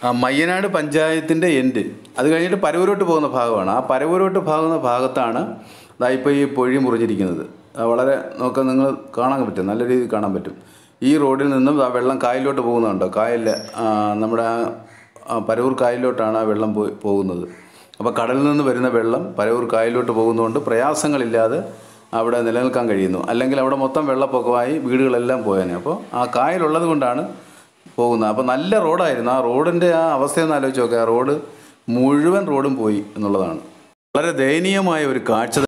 ആ മയ്യനാട് പഞ്ചായത്തിൻ്റെ എൻഡ് അത് കഴിഞ്ഞിട്ട് പരവൂരോട്ട് പോകുന്ന ഭാഗമാണ് ആ പരവൂരോട്ട് പോകുന്ന ഭാഗത്താണ് ദാ ഇപ്പോൾ ഈ പൊഴി മുറിഞ്ഞിരിക്കുന്നത് അത് വളരെ നോക്കാൻ നിങ്ങൾ കാണാൻ പറ്റും നല്ല രീതിയിൽ കാണാൻ പറ്റും ഈ റോഡിൽ നിന്നും ആ വെള്ളം കായലിലോട്ട് പോകുന്നുണ്ടോ കായലിൽ നമ്മുടെ ആ ആ പരവൂർ കായലിലോട്ടാണ് ആ വെള്ളം പോയി പോകുന്നത് അപ്പോൾ കടലിൽ നിന്ന് വരുന്ന വെള്ളം പരവൂർ കായലിലോട്ട് പോകുന്നതുകൊണ്ട് പ്രയാസങ്ങളില്ലാതെ അവിടെ നിലനിൽക്കാൻ കഴിയുന്നു അല്ലെങ്കിൽ അവിടെ മൊത്തം വെള്ളപ്പൊക്കമായി വീടുകളെല്ലാം പോയേനെ അപ്പോൾ ആ കായലുള്ളത് കൊണ്ടാണ് പോകുന്നത് അപ്പോൾ നല്ല റോഡായിരുന്നു ആ റോഡിൻ്റെ ആ അവസ്ഥയൊന്ന് ആലോചിച്ച് നോക്കുക ആ റോഡ് മുഴുവൻ റോഡും പോയി എന്നുള്ളതാണ് വളരെ ദയനീയമായ ഒരു കാഴ്ച